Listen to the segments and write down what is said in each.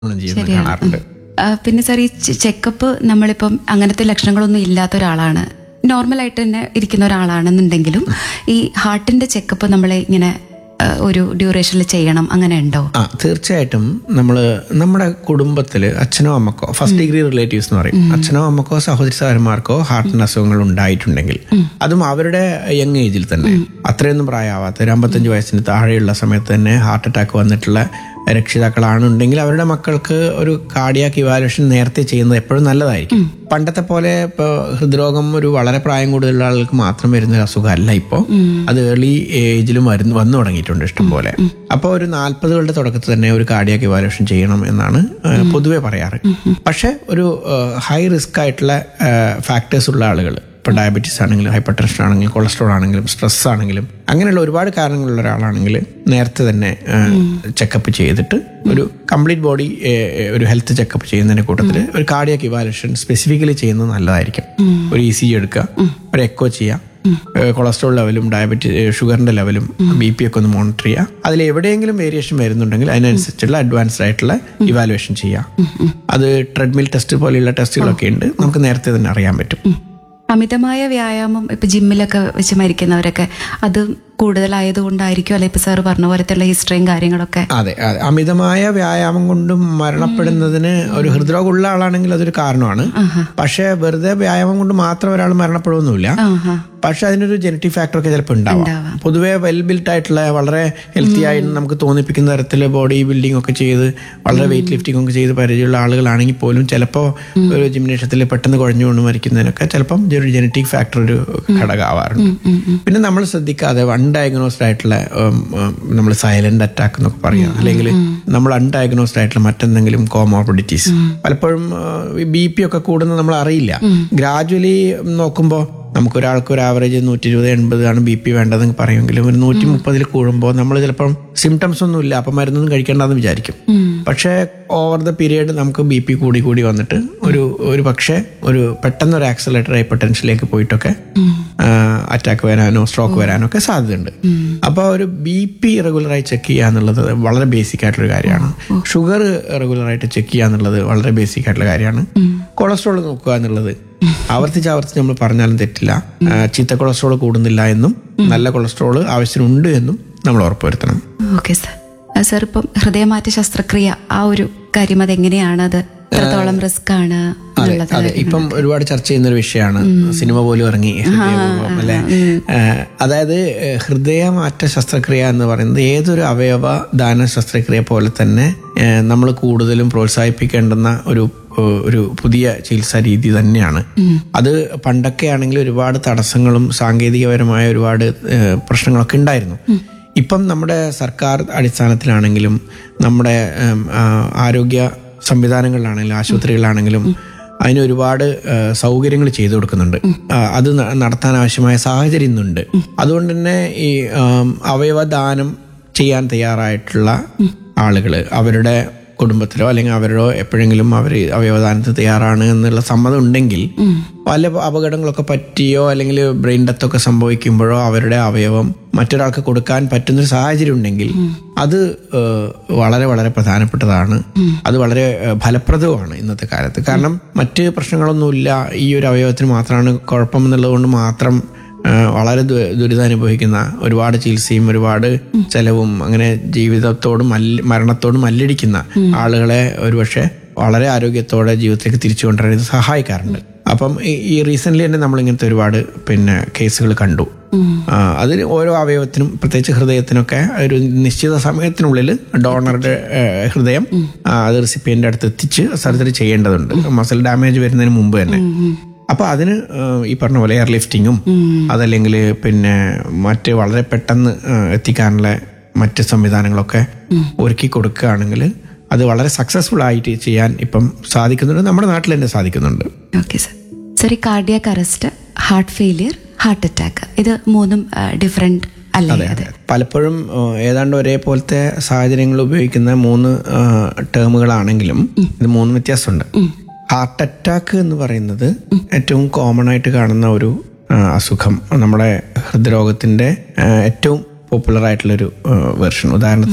ഗുണം ചെയ്യുന്നത് കാണാറുണ്ട് ആ, പിന്നെ സാർ ഈ ചെക്കപ്പ് നമ്മളിപ്പം അങ്ങനത്തെ ലക്ഷണങ്ങളൊന്നും ഇല്ലാത്ത ഒരാളാണ് നോർമലായിട്ട് തന്നെ ഇരിക്കുന്ന ഒരാളാണെന്നുണ്ടെങ്കിലും ഈ ഹാർട്ടിന്റെ ചെക്കപ്പ് നമ്മളെ ഇങ്ങനെ ആ, ഒരു ഡ്യൂറേഷനിൽ ചെയ്യണം അങ്ങനെ ഉണ്ടോ ആ തീർച്ചയായിട്ടും നമ്മൾ നമ്മുടെ കുടുംബത്തിൽ അച്ഛനോ അമ്മക്കോ ഫസ്റ്റ് ഡിഗ്രി റിലേറ്റീവ്സ് എന്ന് പറയും അച്ഛനോ അമ്മക്കോ സഹോദരി സഹോദരന്മാർക്കോ ഹാർട്ടിന് അസുഖങ്ങൾ ഉണ്ടായിട്ടുണ്ടെങ്കിൽ അതും അവരുടെ യങ് ഏജിൽ തന്നെ അത്രയൊന്നും പ്രായമാവാത്ത ഒരു അമ്പത്തഞ്ച് വയസ്സിന് താഴെയുള്ള സമയത്ത് തന്നെ ഹാർട്ട് അറ്റാക്ക് വന്നിട്ടുള്ള രക്ഷിതാക്കളാണുണ്ടെങ്കിൽ അവരുടെ മക്കൾക്ക് ഒരു കാർഡിയാക്ക് ഇവാലുവേഷൻ നേരത്തെ ചെയ്യുന്നത് എപ്പോഴും നല്ലതായിരിക്കും പണ്ടത്തെ പോലെ ഇപ്പോൾ ഹൃദ്രോഗം ഒരു വളരെ പ്രായം കൂടുതലുള്ള ആളുകൾക്ക് മാത്രം വരുന്ന ഒരു അസുഖമല്ല ഇപ്പോൾ അത് ഏർലി ഏജിലും വരുന്നു വന്നു തുടങ്ങിയിട്ടുണ്ട് ഇഷ്ടം പോലെ അപ്പോൾ ഒരു നാൽപ്പതുകളുടെ തുടക്കത്തിൽ തന്നെ ഒരു കാർഡിയാക്ക് ഇവാലുവേഷൻ ചെയ്യണം എന്നാണ് ഏഹ്, പൊതുവെ പറയാറ് പക്ഷേ ഒരു ഹൈ റിസ്ക് ആയിട്ടുള്ള ഫാക്ടേഴ്സ് ഉള്ള ആളുകൾ ഇപ്പോൾ ഡയബറ്റീസ് ആണെങ്കിലും ഹൈപ്പർ ടെൻഷൻ ആണെങ്കിലും കൊളസ്ട്രോൾ ആണെങ്കിലും സ്ട്രെസ് ആണെങ്കിലും അങ്ങനെയുള്ള ഒരുപാട് കാരണങ്ങളുള്ള ഒരാളാണെങ്കിൽ നേരത്തെ തന്നെ ചെക്കപ്പ് ചെയ്തിട്ട് ഒരു കംപ്ലീറ്റ് ബോഡി ഒരു ഹെൽത്ത് ചെക്കപ്പ് ചെയ്യുന്നതിന്റെ കൂട്ടത്തിൽ ഒരു കാർഡിയാക്ക് ഇവാലുവേഷൻ സ്പെസിഫിക്കലി ചെയ്യുന്നത് നല്ലതായിരിക്കും ഒരു ഇ സി ജി എടുക്കുക ഒരു എക്കോ ചെയ്യുക കൊളസ്ട്രോൾ ലെവലും ഡയബറ്റീസ് ഷുഗറിന്റെ ലെവലും ബി പി ഒക്കെ ഒന്ന് മോണിറ്റർ ചെയ്യുക അതിൽ എവിടെയെങ്കിലും വേരിയേഷൻ വരുന്നുണ്ടെങ്കിൽ അതിനനുസരിച്ചുള്ള അഡ്വാൻസ്ഡ് ആയിട്ടുള്ള ഇവാലുവേഷൻ ചെയ്യുക അത് ട്രെഡ്മിൽ ടെസ്റ്റ് പോലെയുള്ള ടെസ്റ്റുകളൊക്കെ ഉണ്ട് നമുക്ക് നേരത്തെ തന്നെ അറിയാൻ പറ്റും അമിതമായ വ്യായാമം ഇപ്പൊ ജിമ്മിലൊക്കെ വെച്ച് മരിക്കുന്നവരൊക്കെ അത് കൂടുതലായതുകൊണ്ടായിരിക്കും അല്ലെ ഇപ്പൊ സാർ പറഞ്ഞ പോലത്തെ ഹിസ്റ്ററിയും കാര്യങ്ങളൊക്കെ അതെ അതെ അമിതമായ വ്യായാമം കൊണ്ടും മരണപ്പെടുന്നതിന് ഒരു ഹൃദ്രോഗം ഉള്ള ആളാണെങ്കിൽ അതൊരു കാരണമാണ് പക്ഷേ വെറുതെ വ്യായാമം കൊണ്ട് മാത്രം ഒരാൾ മരണപ്പെടുമൊന്നുമില്ല ആഹാ പക്ഷെ അതിനൊരു ജനറ്റിക് ഫാക്ടർ ഒക്കെ ചിലപ്പോൾ ഉണ്ടാവാം ഉണ്ടാവാം. പൊതുവെ വെൽ ബിൽറ്റ് ആയിട്ടുള്ള വളരെ ഹെൽത്തി ആയി നമുക്ക് തോന്നിപ്പിക്കുന്ന തരത്തിൽ ബോഡി ബിൽഡിംഗ് ഒക്കെ ചെയ്ത് വളരെ വെയിറ്റ് ലിഫ്റ്റിംഗ് ഒക്കെ ചെയ്ത് പരിചയമുള്ള ആളുകളാണെങ്കിൽ പോലും ചിലപ്പോൾ ഒരു ജിംനേഷ്യത്തിൽ പെട്ടെന്ന് കുഴഞ്ഞുകൊണ്ട് മരിക്കുന്നതിനൊക്കെ ചിലപ്പം ഒരു ജനറ്റിക് ഫാക്ടർ ഒരു ഘടകമാവാറുണ്ട് പിന്നെ നമ്മൾ ശ്രദ്ധിക്കാതെ അൺഡയഗ്നോസ്ഡ് ആയിട്ടുള്ള നമ്മൾ സൈലന്റ് അറ്റാക്ക് എന്നൊക്കെ പറയാം അല്ലെങ്കിൽ നമ്മൾ അൺഡയഗ്നോസ്ഡ് ആയിട്ടുള്ള മറ്റെന്തെങ്കിലും കോമോർബിഡിറ്റീസ് പലപ്പോഴും ബി പി ഒക്കെ കൂടുന്നത് നമ്മൾ അറിയില്ല ഗ്രാജുവലി നോക്കുമ്പോൾ നമുക്കൊരാൾക്ക് ഒരു ആവറേജ് നൂറ്റി ഇരുപത് എൺപത് ആണ് ബി പി വേണ്ടതെന്ന് പറയുമെങ്കിലും ഒരു നൂറ്റി മുപ്പതിൽ കൂടുമ്പോൾ നമ്മൾ ചിലപ്പം സിംറ്റംസ് ഒന്നും ഇല്ല അപ്പം മരുന്നൊന്നും കഴിക്കേണ്ടെന്ന് വിചാരിക്കും പക്ഷേ ഓവർ ദ പീരിയഡ് നമുക്ക് ബി പി കൂടി കൂടി വന്നിട്ട് ഒരു ഒരു പക്ഷേ ഒരു പെട്ടെന്ന് ഒരു ആക്സലേറ്റർ ഹൈപ്പർ ടെൻഷനിലേക്ക് പോയിട്ടൊക്കെ അറ്റാക്ക് വരാനോ സ്ട്രോക്ക് വരാനോ ഒക്കെ സാധ്യതയുണ്ട് അപ്പോൾ ഒരു ബി പി റെഗുലറായി ചെക്ക് ചെയ്യുക എന്നുള്ളത് വളരെ ബേസിക് ആയിട്ടുള്ള കാര്യമാണ് ഷുഗർ റെഗുലറായിട്ട് ചെക്ക് ചെയ്യുക എന്നുള്ളത് വളരെ ബേസിക് ആയിട്ടുള്ള കാര്യമാണ് കൊളസ്ട്രോൾ നോക്കുക എന്നുള്ളത് ആവർത്തിച്ച് ആവർത്തിച്ച് നമ്മൾ പറഞ്ഞാലും തെറ്റില്ല ആ, ചീത്ത കൊളസ്ട്രോൾ കൂടുന്നില്ല എന്നും നല്ല കൊളസ്ട്രോൾ ആവശ്യത്തിനുണ്ട് എന്നും നമ്മൾ ഉറപ്പുവരുത്തണം ഓക്കെ സാർ ആ, സാർ ഇപ്പം ഹൃദയമാറ്റ ശസ്ത്രക്രിയ ആ ഒരു കാര്യം അതെങ്ങനെയാണ് അത് എത്രത്തോളം റിസ്ക് ആണ് അതെ എന്നുള്ളത് അതെ ഇപ്പം ഒരുപാട് ചർച്ച ചെയ്യുന്ന ഒരു വിഷയമാണ് സിനിമ പോലും ഇറങ്ങി ഹൃദയപൂർവ്വം, അല്ലെ ഏഹ്, അതായത് ഏഹ്, ഹൃദയമാറ്റ ശസ്ത്രക്രിയ എന്ന് പറയുന്നത് ഏതൊരു അവയവ ദാന ശസ്ത്രക്രിയ പോലെ തന്നെ നമ്മൾ കൂടുതലും പ്രോത്സാഹിപ്പിക്കേണ്ടുന്ന ഒരു ഏഹ്, ഒരു പുതിയ ചികിത്സാ രീതി തന്നെയാണ് അത് പണ്ടൊക്കെ ആണെങ്കിൽ ഒരുപാട് തടസ്സങ്ങളും സാങ്കേതികപരമായ ഒരുപാട് ഏഹ്, പ്രശ്നങ്ങളൊക്കെ ഉണ്ടായിരുന്നു ഇപ്പം നമ്മുടെ സർക്കാർ അടിസ്ഥാനത്തിലാണെങ്കിലും നമ്മുടെ ഏം, ആ, ആരോഗ്യ സംവിധാനങ്ങളിലാണെങ്കിലും ആശുപത്രികളിലാണെങ്കിലും അതിന് ഒരുപാട് സൗകര്യങ്ങൾ ചെയ്തു കൊടുക്കുന്നുണ്ട് ആ, അത് ന- നടത്താൻ ആവശ്യമായ സാഹചര്യം ഇന്നുണ്ട് അതുകൊണ്ട് തന്നെ ഈ ആം, അവയവദാനം ചെയ്യാൻ തയ്യാറായിട്ടുള്ള ആളുകൾ അവരുടെ കുടുംബത്തിലോ അല്ലെങ്കിൽ അവരോ എപ്പോഴെങ്കിലും അവർ അവയവദാനത്തിന് തയ്യാറാണ് എന്നുള്ള സമ്മതം ഉണ്ടെങ്കിൽ പല അപകടങ്ങളൊക്കെ പറ്റിയോ അല്ലെങ്കിൽ ബ്രെയിൻ ഡെത്ത് ഒക്കെ സംഭവിക്കുമ്പോഴോ അവരുടെ അവയവം മറ്റൊരാൾക്ക് കൊടുക്കാൻ പറ്റുന്നൊരു സാഹചര്യം ഉണ്ടെങ്കിൽ അത് ഏഹ്, വളരെ വളരെ പ്രധാനപ്പെട്ടതാണ് അത് വളരെ ഏഹ്, ഫലപ്രദവുമാണ് ഇന്നത്തെ കാലത്ത് കാരണം മറ്റ് പ്രശ്നങ്ങളൊന്നുമില്ല ഈ ഒരു അവയവത്തിന് മാത്രമാണ് കുഴപ്പം എന്നുള്ളത് കൊണ്ട് മാത്രം ആ, വളരെ ദു- ദുരിതം അനുഭവിക്കുന്ന ഒരുപാട് ചികിത്സയും ഒരുപാട് ചെലവും അങ്ങനെ ജീവിതത്തോടും മല്ല മരണത്തോടും മല്ലടിക്കുന്ന ആളുകളെ ഒരുപക്ഷെ വളരെ ആരോഗ്യത്തോടെ ജീവിതത്തിലേക്ക് തിരിച്ചു കൊണ്ടുവരാൻ ഇത് സഹായിക്കാറുണ്ട് അപ്പം ഈ- ഈ റീസെന്റ് തന്നെ നമ്മൾ ഇങ്ങനത്തെ ഒരുപാട് പിന്നെ കേസുകൾ കണ്ടു ആ, അതിന് ഓരോ അവയവത്തിനും പ്രത്യേകിച്ച് ഹൃദയത്തിനൊക്കെ ഒരു നിശ്ചിത സമയത്തിനുള്ളിൽ ഡോണറുടെ ഏഹ്, ഹൃദയം ആ, അത് റെസിപ്പിയന്റെ അടുത്ത് എത്തിച്ച് സർജറി ചെയ്യേണ്ടതുണ്ട് മസിൽ ഡാമേജ് വരുന്നതിന് മുമ്പ് തന്നെ അപ്പൊ അതിന് ഏഹ്, ഈ പറഞ്ഞ പോലെ എയർ ലിഫ്റ്റിങ്ങും അതല്ലെങ്കിൽ പിന്നെ മറ്റ് വളരെ പെട്ടെന്ന് ഏഹ്, എത്തിക്കാനുള്ള മറ്റ് സംവിധാനങ്ങളൊക്കെ ഒരുക്കി കൊടുക്കുകയാണെങ്കിൽ അത് വളരെ സക്സസ്ഫുൾ ആയിട്ട് ചെയ്യാൻ ഇപ്പം സാധിക്കുന്നുണ്ട് നമ്മുടെ നാട്ടിൽ തന്നെ സാധിക്കുന്നുണ്ട് ഓക്കെ സാർ സാർ ഈ cardiac arrest heart failure heart attack ഇത് മൂന്നും ഡിഫറെന്റ് അല്ലേ അതെ പലപ്പോഴും ഏഹ്, ഏതാണ്ട് ഒരേപോലത്തെ സാഹചര്യങ്ങൾ ഉപയോഗിക്കുന്ന മൂന്ന് ഏഹ്, ടേമുകളാണെങ്കിലും ഇത് മൂന്ന് വ്യത്യാസമുണ്ട് ഹാർട്ട് അറ്റാക്ക് എന്ന് പറയുന്നത് ഏറ്റവും കോമൺ ആയിട്ട് കാണുന്ന ഒരു ആ, അസുഖം നമ്മുടെ ഹൃദ്രോഗത്തിന്റെ ആ, ഏറ്റവും പോപ്പുലർ ആയിട്ടുള്ളൊരു വെർഷൻ ഉദാഹരണത്തിന്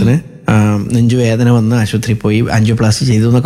നെഞ്ചുവേദന വന്ന് ആശുപത്രിയിൽ പോയി ആൻജിയോപ്ലാസ്റ്റി ചെയ്തു എന്നൊക്കെ